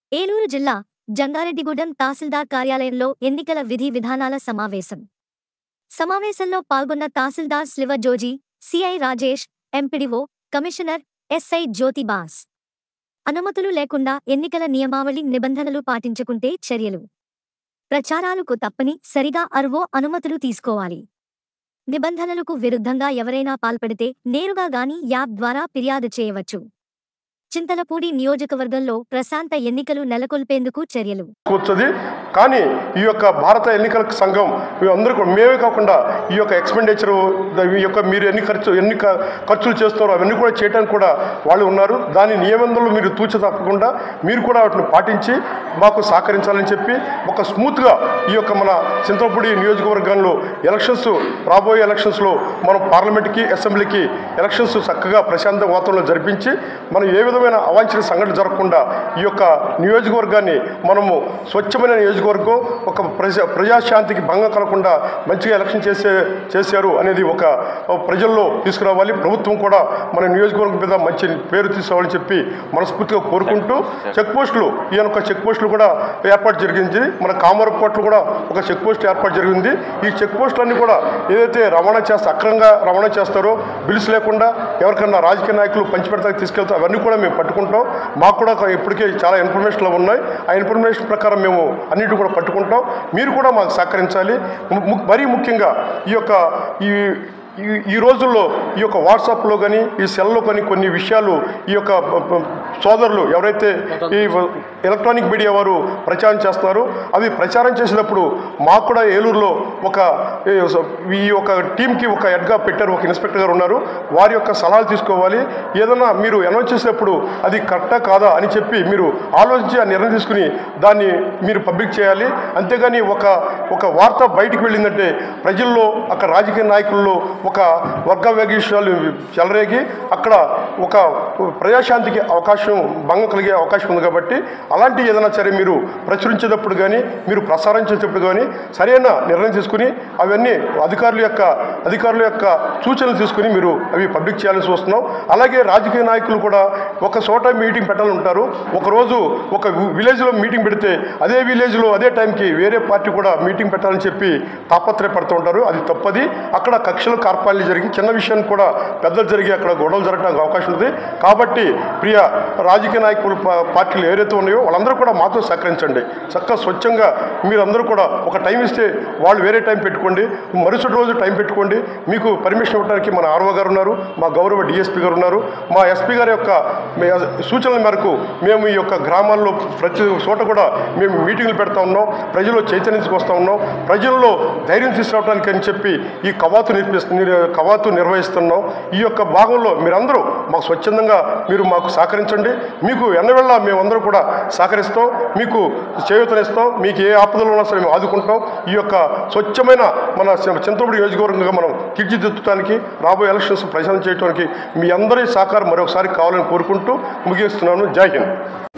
ఏలూరు జిల్లా జంగారెడ్డిగూడెం తహసీల్దార్ కార్యాలయంలో ఎన్నికల విధి విధానాల సమావేశం సమావేశంలో పాల్గొన్న తహసీల్దార్ స్లివ Joji CI Rajesh MPDO commissioner SI Jyothibas అనుమతులు లేకుండా ఎన్నికల నియమావళి నిబంధనలు పాటించకుంటే చర్యలు ప్రచారాలకు తప్పని సరిగా అరువో అనుమతులు తీసుకోవాలి నిబంధనలకు విరుద్ధంగా ఎవరైనా పాల్పడితే నేరుగా గాని యాప్ ద్వారా ఫిర్యాదు చేయవచ్చు చింతలపూడి నియోజకవర్గంలో ప్రశాంత ఎన్నికలు నెలకొల్పేందుకు చర్యలు కూర్చోది కానీ ఈ యొక్క భారత ఎన్నికల సంఘం అందరూ కూడా మేమే కాకుండా ఈ యొక్క ఎక్స్పెండిచర్ ఈ యొక్క మీరు ఎన్ని ఖర్చు ఎన్ని క- ఖర్చులు చేస్తారో అవన్నీ కూడా చేయడానికి కూడా వాళ్ళు ఉన్నారు దాని నియమంలో మీరు తూచ తప్పకుండా మీరు కూడా వాటిని పాటించి మాకు సహకరించాలని చెప్పి ఒక స్మూత్గా ఈ యొక్క మన చింతలపూడి నియోజకవర్గంలో ఎలక్షన్స్ రాబోయే ఎలక్షన్స్లో మనం పార్లమెంట్కి అసెంబ్లీకి ఎలక్షన్స్ చక్కగా ప్రశాంత వాతావరణంలో జరిపించి మనం ఏ విధమైన అవాంఛనీయ సంఘటన జరగకుండా ఈ యొక్క నియోజకవర్గాన్ని మనము స్వచ్ఛమైన నియోజకవర్గం ఒక ప్రజా ప్రజాశాంతికి భంగం కలగకుండా మంచిగా ఎలక్షన్ చేసే చేశారు అనేది ఒక ఒక ప్రజల్లో తీసుకురావాలి ప్రభుత్వం కూడా మన నియోజకవర్గం మీద మంచి పేరు తీసుకురావాలని చెప్పి మనస్ఫూర్తిగా కోరుకుంటూ చెక్ పోస్టులు ఈ యొక్క చెక్ పోస్టులు కూడా ఏర్పాటు జరిగింది మన కామరకోట్లు కూడా ఒక చెక్ పోస్ట్ ఏర్పాటు జరిగింది ఈ చెక్ పోస్టులన్నీ కూడా ఏదైతే రవాణా చేస్తే అక్రమంగా రవాణా చేస్తారో బిల్స్ లేకుండా ఎవరికన్నా రాజకీయ నాయకులు పంచిపెడతాకి తీసుకెళ్తారు అవన్నీ కూడా మేము పట్టుకుంటాం మాకు కూడా ఇప్పటికే చాలా ఇన్ఫర్మేషన్లు ఉన్నాయి ఆ ఇన్ఫర్మేషన్ ప్రకారం మేము అన్నిటి కూడా పట్టుకుంటాం మీరు కూడా మాకు సహకరించాలి ము- ము- మరీ ముఖ్యంగా ఈ యొక్క ఈ ఈ- ఈ రోజుల్లో ఈ యొక్క వాట్సాప్లో కానీ ఈ సెల్లో కానీ కొన్ని విషయాలు ఈ యొక్క ప- ప- సోదరులు ఎవరైతే ఈ వ- ఎలక్ట్రానిక్ మీడియా వారు ప్రచారం చేస్తున్నారో అవి ప్రచారం చేసేటప్పుడు మాకు కూడా ఏలూరులో ఒక ఏ, స- ఈ యొక్క టీంకి ఒక హెడ్గా పెట్టారు ఒక ఇన్స్పెక్టర్ గారు ఉన్నారు వారి యొక్క సలహాలు తీసుకోవాలి ఏదైనా మీరు అనౌన్స్ చేసేటప్పుడు అది కరెక్టా కాదా అని చెప్పి మీరు ఆలోచించి ఆ నిర్ణయం తీసుకుని దాన్ని మీరు పబ్లిక్ చేయాలి అంతేగాని ఒక ఒక వార్త బయటికి వెళ్ళిందంటే ప్రజల్లో అక్కడ రాజకీయ నాయకుల్లో ఒక వర్గ వైవిష్యాలు చెలరేగి అక్కడ ఒక ప్రజాశాంతికి అవకాశం భంగం కలిగే అవకాశం ఉంది కాబట్టి అలాంటి ఏదైనా సరే మీరు ప్రచురించేటప్పుడు కానీ మీరు ప్రసారం చేసేటప్పుడు కానీ సరైన నిర్ణయం తీసుకుని అవన్నీ అధికారుల యొక్క అధికారుల యొక్క సూచనలు తీసుకుని మీరు అవి పబ్లిక్ చేయాల్సి వస్తున్నాం అలాగే రాజకీయ నాయకులు కూడా ఒక చోట మీటింగ్ పెట్టాలంటారు ఒకరోజు ఒక విలేజ్లో మీటింగ్ పెడితే అదే విలేజ్లో అదే టైంకి వేరే పార్టీ కూడా మీటింగ్ పెట్టాలని చెప్పి తాపత్రయపడుతూ ఉంటారు అది తప్పది అక్కడ కక్షలు కార్పాలు జరిగి చిన్న విషయాన్ని కూడా పెద్దలు జరిగి అక్కడ గొడవలు జరగడానికి అవకాశం ఉంది కాబట్టి ప్రియ రాజకీయ నాయకులు పా- పార్టీలు ఏవైతే ఉన్నాయో వాళ్ళందరూ కూడా మాతో సహకరించండి చక్కగా స్వచ్ఛంగా మీరందరూ కూడా ఒక టైం ఇస్తే వాళ్ళు వేరే టైం పెట్టుకోండి మరుసటి రోజు టైం పెట్టుకోండి మీకు పర్మిషన్ ఇవ్వడానికి మన ఆర్ఓ గారు ఉన్నారు మా గౌరవ డిఎస్పీ గారు ఉన్నారు మా ఎస్పీ గారి యొక్క మే- సూచనల మేరకు మేము ఈ యొక్క గ్రామాల్లో ప్రతి చోట కూడా మేము మీటింగ్లు పెడతా ఉన్నాం ప్రజల్లో చైతన్యం తీసుకొస్తా ఉన్నాం ప్రజల్లో ధైర్యం తీసుకురావడానికి అని చెప్పి ఈ కవాతు నిర్పిస్తు నిర్- కవాతు నిర్వహిస్తున్నాం ఈ యొక్క భాగంలో మీరందరూ మాకు స్వచ్ఛందంగా మీరు మాకు సహకరించండి మీకు ఎన్నవేళ మేమందరూ కూడా సహకరిస్తాం మీకు చేయూతనిస్తాం మీకు ఏ ఆపదలు ఉన్నా సరే మేము ఆదుకుంటాం ఈ యొక్క స్వచ్ఛమైన మన చింతపూడి నియోజకవర్గంగా మనం తీర్చిదిద్దడానికి రాబోయే ఎలక్షన్స్ ప్రచారం చేయడానికి మీ అందరి సహకారం మరొకసారి కావాలని కోరుకుంటూ ముగిస్తున్నాను జై హింద్